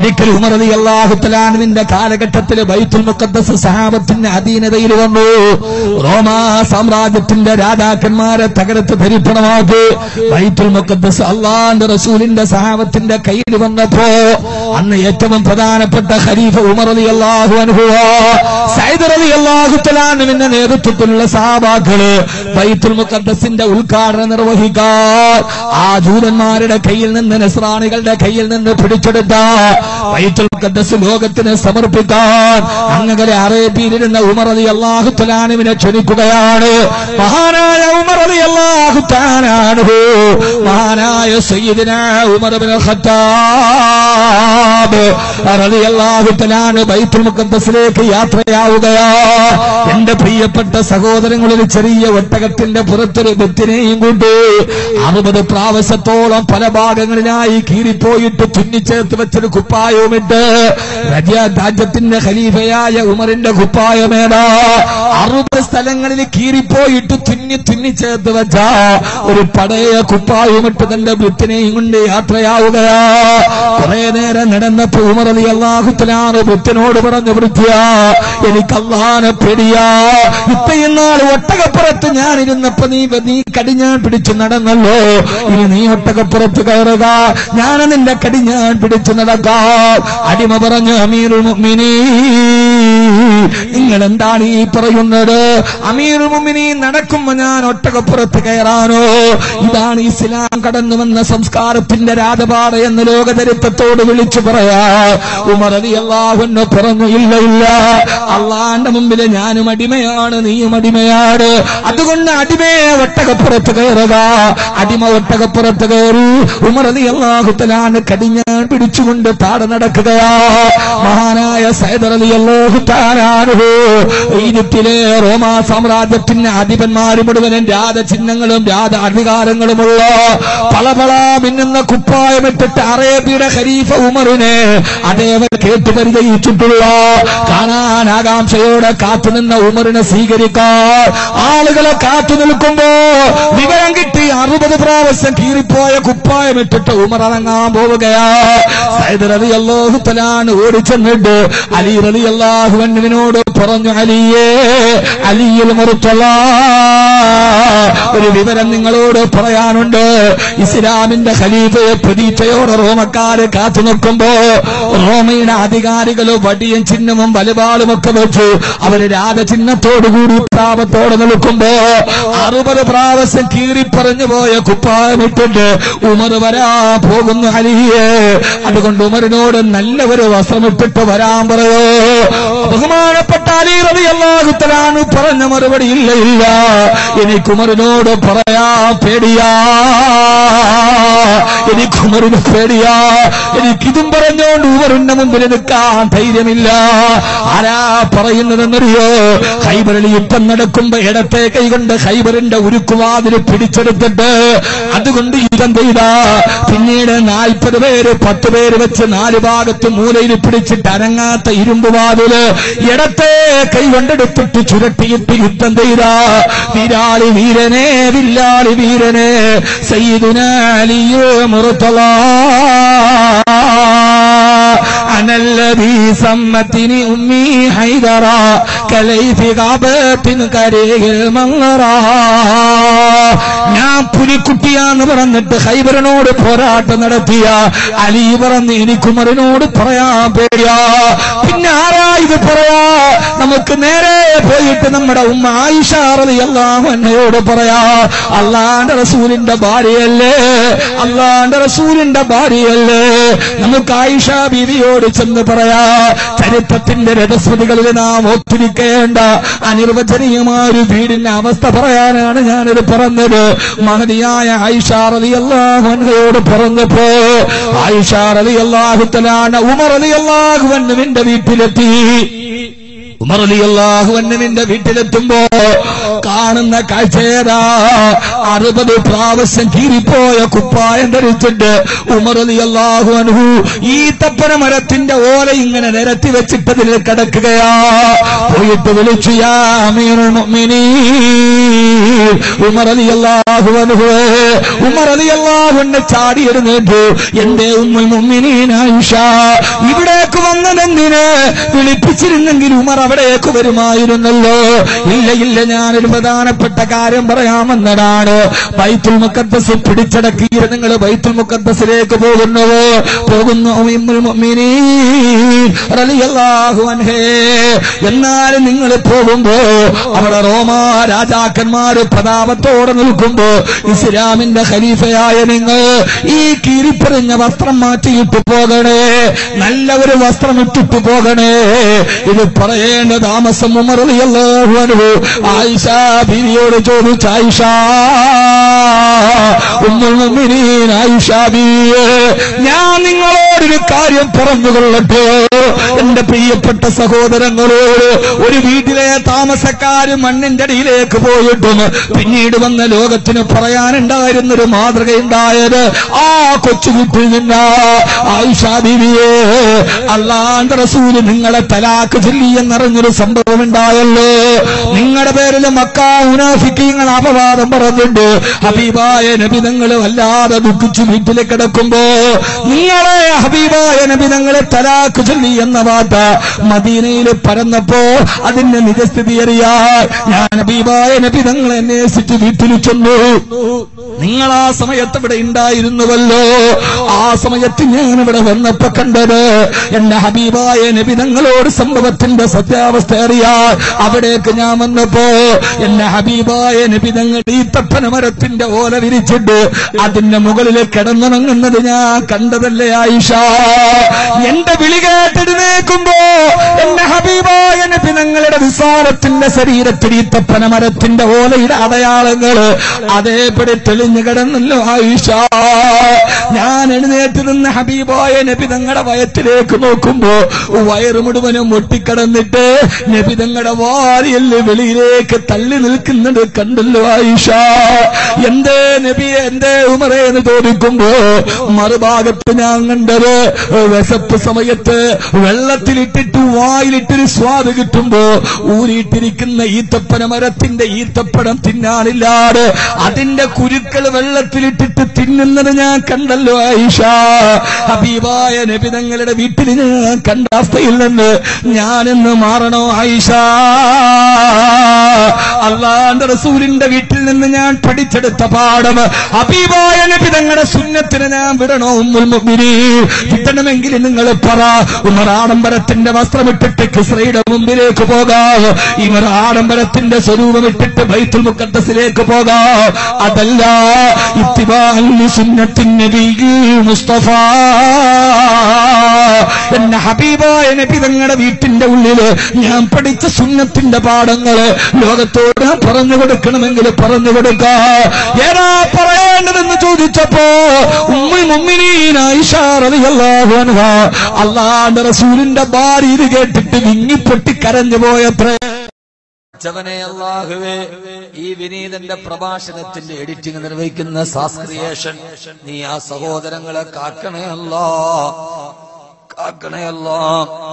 ഒരിക്കൽ ഉമർ അലി അള്ളാഹുത്തലാനുവിന്റെ കാലഘട്ടത്തിൽ ബൈത്തുൽ മുഖദ്ദസ് സഹാബത്തിന്റെ അധീനതയിൽ വന്നു റോമാ സാമ്രാജ്യത്തിന്റെ രാജാക്കന്മാരെ തകരത്ത് ധരിപ്പണമാക്കി ബൈത്തുൽ മുഖദ്ദസ് അള്ളാന്റെ റസൂലിന്റെ സഹാബത്തിന്റെ കയ്യിൽ വന്നപ്പോ അന്ന് ഏറ്റവും പ്രധാനപ്പെട്ട ഖലീഫ ഉമർ അലി അള്ളാഹു അനുഭവ സൈദർ അലി അള്ളാഹുത്തലാനുവിന്റെ നേതൃത്വത്തിലുള്ള സഹാബാക്കള് ബൈത്തുൽ മുഖദ്ദസിന്റെ ഉദ്ഘാടനം നിർവഹിക്കാൻ ആ ജൂതന്മാരുടെ കയ്യിൽ നിന്ന് നസ്രാണികളുടെ കയ്യിൽ നിന്ന് പിടിച്ചെടുത്ത ബൈത്തുൽ മുഖദ്ദസ് ലോകത്തിന് സമർപ്പിക്കാൻ അങ്ങനെ അറേബ്യയിലിരുന്ന ഉമർ അലി അള്ളാഹു തലാനുവിനെ ക്ഷണിക്കുകയാണ് മഹാനായ ഉമർ അലി അള്ളാഹു താനാനു മഹാനായ സയ്യിദിന ഉമർ ബിൻ ഖത്താബ് റളി അള്ളാഹു തലാന് ബൈത്തുൽ മുഖദ്ദസിലേക്ക് യാത്രയാവുകയാ എന്റെ പ്രിയപ്പെട്ട സഹോദരങ്ങളിൽ ചെറിയ ഒട്ടകത്തിന്റെ പുറത്തൊരു ബത്തിനെയും കൊണ്ട് അറുപത് പ്രാവശ്യത്തോളം പല ഭാഗങ്ങളിലായി കീറിപ്പോയിട്ട് തുന്നിച്ചേർത്ത് വെച്ചൊരു കുപ്പായവുമിട്ട് രജ- രാജ്യത്തിന്റെ ഖലീഫയായ ഉമറിന്റെ കുപ്പായമേടാ അറുപത് സ്ഥലങ്ങളിൽ കീറിപ്പോയിട്ട് തുന്നി തുന്നിച്ചേർത്ത് വെച്ച ഒരു പടയ കുപ്പായവുമിട്ട് തന്റെ വൃത്തിനെയും കൊണ്ട് യാത്രയാവുകയാ കുറെ നേരം നടന്നപ്പോ ഉമർ അലി അള്ളാഹുത്തലാണ് വൃത്തിനോട് പറഞ്ഞു വൃത്തിയാ എനിക്ക് അള്ളാനെ പേടിയാ ഇത്രയും നാൾ ഒട്ടകപ്പുറത്ത് ഞാനിരുന്നപ്പോ നീ നീ കടിഞ്ഞാൻ പിടിച്ചു നടന്നല്ലോ ഇനി നീ ഒട്ടകപ്പുറത്ത് കയറുക ഞാൻ നിന്റെ കടിഞ്ഞാൻ പിടിച്ചു നടക്കാം അടിമ പറഞ്ഞു അമീറുൽ മുഅ്മിനീ നിങ്ങൾ എന്താണ് ഈ പറയുന്നത് അമീറുൽ മുഅ്മിനീ നടക്കുമ്പോ ഞാൻ ഒട്ടകപ്പുറത്ത് കയറാനോ ഇതാണ് ഇസ്ലാം കടന്നു വന്ന സംസ്കാരത്തിന്റെ രാജപാത എന്ന് ലോകചരിത്രത്തോട് വിളിച്ചു പറയാ ഉമർ അലി അള്ളാഹുന്ന് പറഞ്ഞു ഇല്ല ഇല്ല അള്ളാന്റെ മുമ്പിൽ ഞാനും അടിമയാണ് നീയും അടിമയാണ് അതുകൊണ്ട് അടിമയെ ഒട്ടകപ്പുറത്ത് കയറുക അടിമ ഒട്ടകപ്പുറത്ത് കയറി ഉമർ അലി അള്ളാഹുത്തലാണ് കടിഞ്ഞാൻ പിടിച്ചുകൊണ്ട് താടെ നടക്കുകയാ മഹാനായ സൈദർ അലി അള്ളാഹുത്താനാണ് ഈജിപ്തിലെ റോമാ സാമ്രാജ്യത്തിന്റെ അധിപന്മാര് മുഴുവനും രാജചിഹ്നങ്ങളും രാജ അധികാരങ്ങളുമുള്ള പളപള മിന്നുന്ന കുപ്പായമിട്ടിട്ട് അറേബ്യയുടെ ഖരീഫ ഉമറിനെ അതേവർ കേട്ടു പരിചയിച്ചിട്ടുള്ള കാണാൻ ആകാംക്ഷയോടെ കാത്തുനിന്ന ഉമറിനെ സ്വീകരിക്കാൻ ആളുകളെ കാത്തു നിൽക്കുമ്പോ വിവരം കിട്ടി അറുപത് പ്രാവശ്യം കീറിപ്പോയ കുപ്പായമിട്ടിട്ട് ഉമർ ഇറങ്ങാൻ പോവുകയാ സൈദർ അലി അള്ളാഹു തലാൻ ഓടിച്ചെന്നിട്ട് അലി അലി അള്ളാഹുവിനോട് പറഞ്ഞു അലിയേ അലിയിൽ മുറുത്തുള്ള ഒരു വിവരം നിങ്ങളോട് പറയാനുണ്ട് ഇസ്ലാമിന്റെ ഖലീഫയെ പ്രതീക്ഷയോടെ റോമക്കാര് കാത്തു നിൽക്കുമ്പോ റോമയുടെ അധികാരികൾ വടിയും ചിഹ്നവും വലുപാളും ഒക്കെ വെച്ചു അവര് രാജചിഹ്നത്തോടുകൂടി പ്രാപത്തോടെ നിൽക്കുമ്പോ അറുപത് പ്രാവശ്യം കീറിപ്പറഞ്ഞു പോയ കുപ്പായമിട്ടിട്ട് ഉമർ വരാ പോകുന്നു അലിയെ അതുകൊണ്ട് ഉമറിനോട് നല്ല ഒരു വസ്ത്രമിട്ടിട്ട് വരാൻ പറയോ ബഹുമാനപ്പെട്ട അലി റബി അള്ളാഹുത്തലാണ് പറഞ്ഞ മറുപടി ഇല്ല ഇല്ല എനിക്ക് ഉമറിനോട് പറയാ പേടിയാ എനിക്ക് ഉമറിന് പേടിയാ എനിക്കിതും പറഞ്ഞോണ്ട് ഉമറിന്റെ മുമ്പിൽ നിൽക്കാൻ ധൈര്യമില്ല ആരാ പറയുന്നതെന്നറിയോ ഹൈബറിൽ യുദ്ധം നടക്കുമ്പോ ഇടത്തെ കൈകൊണ്ട് ഹൈബറിന്റെ ഉരുക്കുവാതിൽ പിടിച്ചെടുത്തിട്ട് അതുകൊണ്ട് യുദ്ധം ചെയ്ത പിന്നീട് നാൽപ്പത് പേര് പത്ത് പേര് വെച്ച് നാല് ഭാഗത്ത് മൂലയിൽ പിടിച്ചിട്ട് അനങ്ങാത്ത ഇരുമ്പ് വാതില് ഇടത്തെ കൈകൊണ്ടെടുത്തിട്ട് ചുരട്ടിയിട്ട് യുദ്ധം ചെയ്ത വീരാളി വീരനെ വില്ലാളി വീരനെ സയ്യിദുനാലിയോ മുറുത്തള أنا الذي سمتني أمي حيدرا كليث غابة كريه المنغرا ഞാൻ പുലിക്കുട്ടിയാന്ന് പറഞ്ഞിട്ട് ഹൈബറിനോട് പോരാട്ടം നടത്തിയ അലി പറഞ്ഞ് എനിക്ക് ഉമറിനോട് പറയാൻ പേടിയാ പിന്നെ ആരാ ഇത് പറയാ നമുക്ക് നേരെ പോയിട്ട് നമ്മുടെ ഉമ്മ ആയിഷാറതി എല്ലാം എന്നയോട് പറയാ അള്ളാന്റെ റസൂലിന്റെ ഭാര്യയല്ലേ അള്ളാന്റെ റസൂലിന്റെ ഭാര്യയല്ലേ നമുക്ക് ആയിഷ ബീവിയോട് ചെന്ന് പറയാ ചരിത്രത്തിന്റെ രഥസ്മൃതികളിൽ നാം ഒത്തിരിക്കേണ്ട അനിർവചനീയമായ ഒരു വീടിന്റെ അവസ്ഥ പറയാനാണ് ഞാനിത് പറഞ്ഞത് മഹതിയായ ആയിഷാറതി അള്ളാഹുനയോട് പറഞ്ഞപ്പോ ആയിഷാറതി അള്ളാഹുത്തലാണ് ഉമർ അലി അള്ളാഹുവന്നുവിന്റെ വീട്ടിലെത്തി ഉമർ അലി അള്ളാഹുവന്നുവിന്റെ വീട്ടിലെത്തുമ്പോ കാണുന്ന കാഴ്ചേരാ അറുപത് പ്രാവശ്യം കീറിപ്പോയ കുപ്പായം ധരിച്ചിട്ട് ഉമർ അലി അള്ളാഹു അനുഹു ഈ തപ്പന മരത്തിന്റെ ഓല ഇങ്ങനെ നിരത്തി വെച്ചിട്ടതിൽ കിടക്കുകയാ പോയിട്ട് വിളിച്ചു യാ അമീറുൽ മുഅ്മിനീൻ ഉമർ അലി അള്ളാഹു ഉമർ അലി അള്ളാഹുവിന്റെ ചാടി എഴുന്നേറ്റു എന്റെ ഉമ്മുൽ മുഅ്മിനീൻ ആയിഷ ഇവിടേക്ക് വന്നതെന്തിന് വിളിപ്പിച്ചിരുന്നെങ്കിൽ ഉമർ അവിടേക്ക് വരുമായിരുന്നല്ലോ ഇല്ല ഇല്ല ഞാനൊരു പ്രധാനപ്പെട്ട കാര്യം പറയാമെന്നതാണ് ബൈത്തുൽ മുക്കദ്ദസ് പിടിച്ചടക്കിയത് നിങ്ങൾ ബൈത്തുൽ മുക്കദ്ദസിലേക്ക് പോകുന്നുവോ പോകുന്നു ഉമ്മുൽ മുഅ്മിനീൻ റളിയല്ലാഹു അൻഹേ എന്നാലും നിങ്ങൾ പോകുമ്പോ അവിടെ റോമാ രാജാക്കന്മാര് പ്രതാപത്തോടെ നിൽക്കുമ്പോ ഇസ്ലാമിന്റെ ഖലീഫയായ നിങ്ങൾ ഈ കീറിപ്പറിഞ്ഞ വസ്ത്രം മാറ്റിയിട്ട് പോകണേ നല്ല ഒരു വസ്ത്രം ഇട്ടിട്ട് പോകണേ ഇത് പറയേണ്ട താമസം ഉമറിയല്ലോ ആയിഷ ബീവിയോട് ചോദിച്ച ആയിഷ ഉമ്മുൽ മുഅ്മിനീൻ ആയിഷ ബീവി ഞാൻ നിങ്ങളോടൊരു കാര്യം പറഞ്ഞുകൊള്ളട്ടെ എന്റെ പ്രിയപ്പെട്ട സഹോദരങ്ങളോട് ഒരു വീട്ടിലെ താമസക്കാര് മണ്ണിന്റെ അടിയിലേക്ക് പോയിട്ടും പിന്നീട് വന്ന ലോകത്തിന് പറയാനുണ്ടായിരുന്നൊരു മാതൃകയുണ്ടായത് ആ കൊച്ചു വീട്ടിൽ നിന്ന് ആയിഷാ ബീവിയെ അള്ളാന്റെ റസൂല് നിങ്ങളെ തലാക്ക് ചൊല്ലി എന്നറിഞ്ഞൊരു സംഭവം ഉണ്ടായല്ലോ നിങ്ങളുടെ പേരിൽ മക്ക മുനാഫിക്കീങ്ങൾ അപവാദം പറഞ്ഞിട്ട് ഹബീബായ നബി നിങ്ങൾ വല്ലാതെ ദുഃഖിച്ചു വീട്ടിൽ കിടക്കുമ്പോ നിങ്ങളെ ഹബീബായ നബി നിങ്ങളെ തലാക്ക് ചൊല്ലി എന്ന വാർത്ത മദീനയിൽ പരന്നപ്പോ അതിന്റെ നിജസ്ഥിതി അറിയാൻ ഞാൻ ഹബീബായ നബി നിങ്ങളെ അന്വേഷിച്ച് വീട്ടിൽ ചെന്നു നിങ്ങൾ ആ സമയത്ത് ഇവിടെ ഉണ്ടായിരുന്നുവല്ലോ ആ സമയത്ത് ഞാൻ ഇവിടെ വന്നപ്പോ കണ്ടത് എന്റെ ഹബീബായ നബി തങ്ങളോട് സംഭവത്തിന്റെ സത്യാവസ്ഥ അറിയാൻ അവിടേക്ക് ഞാൻ വന്നപ്പോ എന്റെ ഹബീബായ നബി തങ്ങൾ ഈ തപ്പന മരത്തിന്റെ ഓല വിരിച്ചിട്ട് അതിന്റെ മുകളിൽ കിടന്നുണങ്ങുന്നത് ഞാൻ കണ്ടതല്ലേ ആയിഷ എന്റെ വിളി കേട്ടെഴുന്നേക്കുമ്പോ എന്റെ ഹബീബായ നബി തങ്ങളുടെ വിസാരത്തിന്റെ ശരീരത്തിൽ ഈ തപ്പന മരത്തിന്റെ ഓലയുടെ അടയാളങ്ങൾ അതേപടി തെളിഞ്ഞു കിടന്നല്ലോ ആയിഷ ഞാൻ എഴുന്നേറ്റ് നിന്ന് ഹബീബായ നബി തങ്ങളുടെ വയറ്റിലേക്ക് നോക്കുമ്പോ വയറ് മുഴുവനും ഒട്ടിക്കടന്നിട്ട് നബി തങ്ങളുടെ വാരിയല് വെളിയിലേക്ക് തള്ളി നിൽക്കുന്നത് കണ്ടല്ലോ ആയിഷ എന്തേ നബിയെ എന്തേ ഉമറേ എന്ന് ചോദിക്കുമ്പോ മറുഭാഗത്ത് ഞാൻ കണ്ടത് വിശപ്പ് സമയത്ത് വെള്ളത്തിലിട്ടിട്ട് വായിലിട്ടൊരു സ്വാദ് കിട്ടുമ്പോ ഊരിയിട്ടിരിക്കുന്ന ഈത്തപ്പന മരത്തിന്റെ ഈത്തപ്പഴം തിന്നാനില്ലാതെ അതിന്റെ കുരുക്കൾ വെള്ളത്തിലിട്ടിട്ട് തിന്നുന്നത് ഞാൻ കണ്ടല്ലോ ആയിഷ ഹബീബായ നബി തങ്ങളുടെ വീട്ടിൽ ഞാൻ കണ്ട അവസ്ഥയിൽ നിന്ന് ഞാനിന്ന് മാറണോ ആയിഷ അള്ളാന്റെ റസൂലിന്റെ വീട്ടിൽ നിന്ന് ഞാൻ പഠിച്ചെടുത്ത പാഠം ഹബീബായ നബി തങ്ങളുടെ സുന്നത്തിന് ഞാൻ വിടണോ ഉമ്മുൽ മുഅ്മിനീൻ കിട്ടണമെങ്കിൽ നിങ്ങൾ പറ ഉമർ ആഡംബരത്തിന്റെ വസ്ത്രമിട്ടിട്ട് കിസ്രയുടെ മുമ്പിലേക്ക് പോകാം ഇവർ ആഡംബരത്തിന്റെ സ്വരൂപം ഇട്ടിട്ട് ബൈത്തുൽ മുക്കദ്ദസിലേക്ക് പോകാം അതല്ല ഇത്തിബാഅൻ ലിസുന്നത്തിൻ നബി മുസ്തഫ എന്റെ ഹബീബായ നബി തങ്ങളുടെ വീട്ടിന്റെ ഉള്ളില് ഞാൻ പഠിച്ച സുന്നത്തിന്റെ പാഠങ്ങള് ലോകത്തോട് പറഞ്ഞു കൊടുക്കണമെങ്കിൽ പറഞ്ഞു കൊടുക്ക ഏതാ പറയേണ്ടതെന്ന് ചോദിച്ചപ്പോ ഉമ്മി മുമ്മിനീൻ അള്ളാന്റെ റസൂലിന്റെ ഭാര്യ ഇത് കേട്ടിട്ട് വിങ്ങിപ്പൊട്ടി കരഞ്ഞു പോയത്രേ ചവനെ അള്ളാഹുവേ ഈ വിനീതന്റെ പ്രഭാഷണത്തിന്റെ എഡിറ്റിംഗ് നിർവഹിക്കുന്ന സാസ്ക്രിയേഷൻ നീ ആ സഹോദരങ്ങളെ കാക്കണേ അല്ലാ കാക്കണേ അല്ലാ